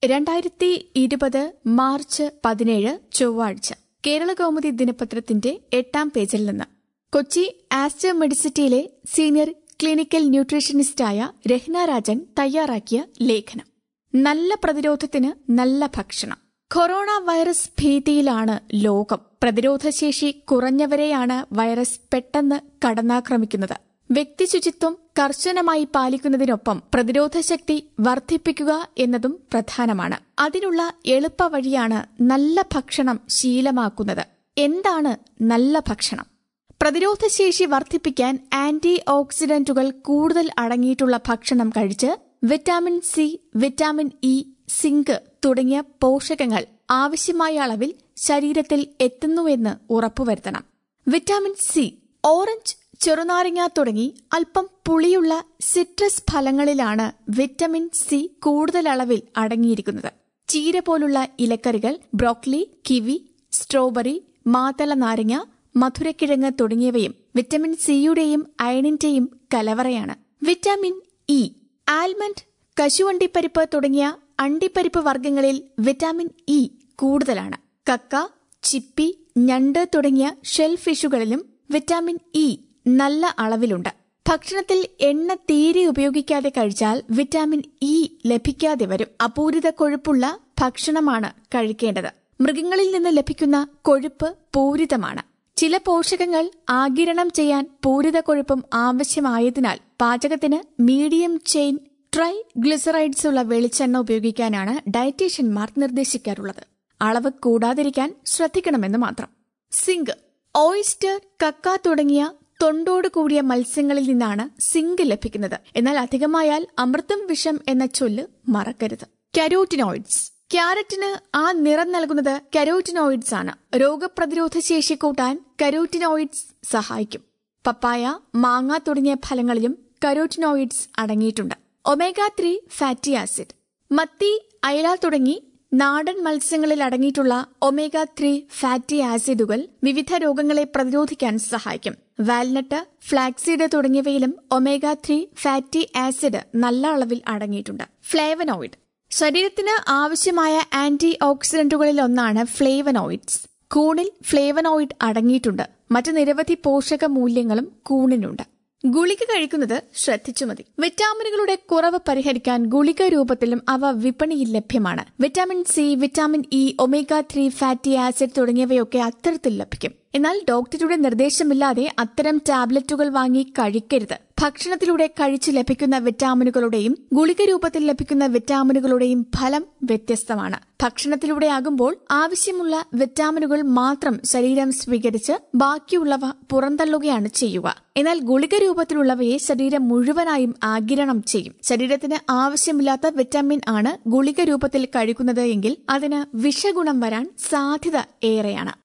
രണ്ടായിരത്തി ഇരുപത് മാർച്ച് പതിനേഴ് ചൊവ്വാഴ്ച കേരള കൗമുദി ദിനപത്രത്തിന്റെ എട്ടാം പേജിൽ നിന്ന് കൊച്ചി ആസ്റ്റർ മെഡിസിറ്റിയിലെ സീനിയർ ക്ലിനിക്കൽ ന്യൂട്രീഷനിസ്റ്റായ രഹ്ന രാജൻ തയ്യാറാക്കിയ ലേഖനം നല്ല പ്രതിരോധത്തിന് നല്ല ഭക്ഷണം കൊറോണ വൈറസ് ഭീതിയിലാണ് ലോകം പ്രതിരോധശേഷി കുറഞ്ഞവരെയാണ് വൈറസ് പെട്ടെന്ന് കടന്നാക്രമിക്കുന്നത് വ്യക്തിശുചിത്വം കർശനമായി പാലിക്കുന്നതിനൊപ്പം പ്രതിരോധശക്തി വർദ്ധിപ്പിക്കുക എന്നതും പ്രധാനമാണ് അതിനുള്ള എളുപ്പവഴിയാണ് നല്ല ഭക്ഷണം ശീലമാക്കുന്നത് എന്താണ് നല്ല ഭക്ഷണം പ്രതിരോധശേഷി വർദ്ധിപ്പിക്കാൻ ആന്റി ഓക്സിഡന്റുകൾ കൂടുതൽ അടങ്ങിയിട്ടുള്ള ഭക്ഷണം കഴിച്ച് vitamin C vitamin E zinc തുടങ്ങിയ പോഷകങ്ങൾ ആവശ്യമായ അളവിൽ ശരീരത്തിൽ എത്തുന്നുവെന്ന് ഉറപ്പുവരുത്തണം വിറ്റാമിൻ സി ഓറഞ്ച് ചെറുനാരങ്ങ തുടങ്ങി അല്പം പുളിയുള്ള സിട്രസ് ഫലങ്ങളിലാണ് വിറ്റമിൻ സി കൂടുതൽ അളവിൽ അടങ്ങിയിരിക്കുന്നത് ചീര പോലുള്ള ഇലക്കറികൾ ബ്രോക്ലി കിവി സ്ട്രോബെറി മാതള നാരങ്ങ മധുരക്കിഴങ്ങ് തുടങ്ങിയവയും വിറ്റമിൻ സിയുടെയും അയണിന്റെയും കലവറയാണ് വിറ്റാമിൻ ഇ ആൽമണ്ട് കശുവണ്ടിപ്പരിപ്പ് തുടങ്ങിയ അണ്ടിപ്പരിപ്പ് വർഗ്ഗങ്ങളിൽ വിറ്റാമിൻ ഇ കൂടുതലാണ് കക്ക ചിപ്പി ഞണ്ട് തുടങ്ങിയ ഷെൽ ഫിഷുകളിലും വിറ്റാമിൻ ഇ നല്ല അളവിലുണ്ട് ഭക്ഷണത്തിൽ എണ്ണ തീരെ ഉപയോഗിക്കാതെ കഴിച്ചാൽ വിറ്റാമിൻ ഇ ലഭിക്കാതെ വരും അപൂരിത കൊഴുപ്പുള്ള ഭക്ഷണമാണ് കഴിക്കേണ്ടത് മൃഗങ്ങളിൽ നിന്ന് ലഭിക്കുന്ന കൊഴുപ്പ് പൂരിതമാണ് ചില പോഷകങ്ങൾ ആകിരണം ചെയ്യാൻ പൂരിത കൊഴുപ്പും ആവശ്യമായതിനാൽ പാചകത്തിന് മീഡിയം ചെയിൻ ട്രൈ ഗ്ലിസറൈഡ്സ് ഉള്ള വെളിച്ചെണ്ണ ഉപയോഗിക്കാനാണ് ഡയറ്റീഷ്യന്മാർ നിർദ്ദേശിക്കാറുള്ളത് അളവ് കൂടാതിരിക്കാൻ ശ്രദ്ധിക്കണമെന്ന് മാത്രം സിങ്ക് ഓയിസ്റ്റർ കക്ക തുടങ്ങിയ തൊണ്ടോട് കൂടിയ മത്സ്യങ്ങളിൽ നിന്നാണ് സിങ്ക് ലഭിക്കുന്നത് എന്നാൽ അധികമായാൽ അമൃതം വിഷം എന്ന ചൊല്ല് മറക്കരുത് കരോറ്റിനോയിഡ്സ് ക്യാരറ്റിന് ആ നിറം നൽകുന്നത് കരോറ്റിനോയിഡ്സ് ആണ് രോഗപ്രതിരോധ ശേഷി കൂട്ടാൻ കരോറ്റിനോയിഡ്സ് സഹായിക്കും പപ്പായ മാങ്ങ തുടങ്ങിയ ഫലങ്ങളിലും കരോറ്റിനോയിഡ്സ് അടങ്ങിയിട്ടുണ്ട് ഒമേഗ ത്രീ ഫാറ്റി ആസിഡ് മത്തി അയല തുടങ്ങി നാടൻ മത്സ്യങ്ങളിൽ അടങ്ങിയിട്ടുള്ള ഒമേഗ ത്രീ ഫാറ്റി ആസിഡുകൾ വിവിധ രോഗങ്ങളെ പ്രതിരോധിക്കാൻ സഹായിക്കും വാൽനട്ട് ഫ്ലാക്സീഡ് തുടങ്ങിയവയിലും ഒമേഗ ത്രീ ഫാറ്റി ആസിഡ് നല്ല അളവിൽ അടങ്ങിയിട്ടുണ്ട് ഫ്ലേവനോയിഡ് ശരീരത്തിന് ആവശ്യമായ ആന്റി ഓക്സിഡന്റുകളിൽ ഒന്നാണ് ഫ്ലേവനോയിഡ്സ് കൂണിൽ ഫ്ലേവനോയിഡ് അടങ്ങിയിട്ടുണ്ട് മറ്റ് നിരവധി പോഷക മൂല്യങ്ങളും കൂണിനുണ്ട് ഗുളിക കഴിക്കുന്നത് ശ്രദ്ധിച്ചു മതി വിറ്റാമിനുകളുടെ കുറവ് പരിഹരിക്കാൻ ഗുളിക രൂപത്തിലും അവ വിപണിയിൽ ലഭ്യമാണ് vitamin C vitamin E omega three fatty acid തുടങ്ങിയവയൊക്കെ അത്തരത്തിൽ ലഭിക്കും എന്നാൽ ഡോക്ടറുടെ നിർദ്ദേശമില്ലാതെ അത്തരം ടാബ്ലറ്റുകൾ വാങ്ങി കഴിക്കരുത് ഭക്ഷണത്തിലൂടെ കഴിച്ച് ലഭിക്കുന്ന വിറ്റാമിനുകളുടെയും ഗുളിക രൂപത്തിൽ ലഭിക്കുന്ന വിറ്റാമിനുകളുടെയും ഫലം വ്യത്യസ്തമാണ് ഭക്ഷണത്തിലൂടെ ആകുമ്പോൾ ആവശ്യമുള്ള വിറ്റാമിനുകൾ മാത്രം ശരീരം സ്വീകരിച്ച് ബാക്കിയുള്ളവ പുറന്തള്ളുകയാണ് ചെയ്യുക എന്നാൽ ഗുളിക രൂപത്തിലുള്ളവയെ ശരീരം മുഴുവനായും ആകിരണം ചെയ്യും ശരീരത്തിന് ആവശ്യമില്ലാത്ത വിറ്റാമിൻ ആണ് ഗുളിക രൂപത്തിൽ കഴിക്കുന്നത് എങ്കിൽ അതിന് വിഷഗുണം വരാൻ സാധ്യത ഏറെയാണ്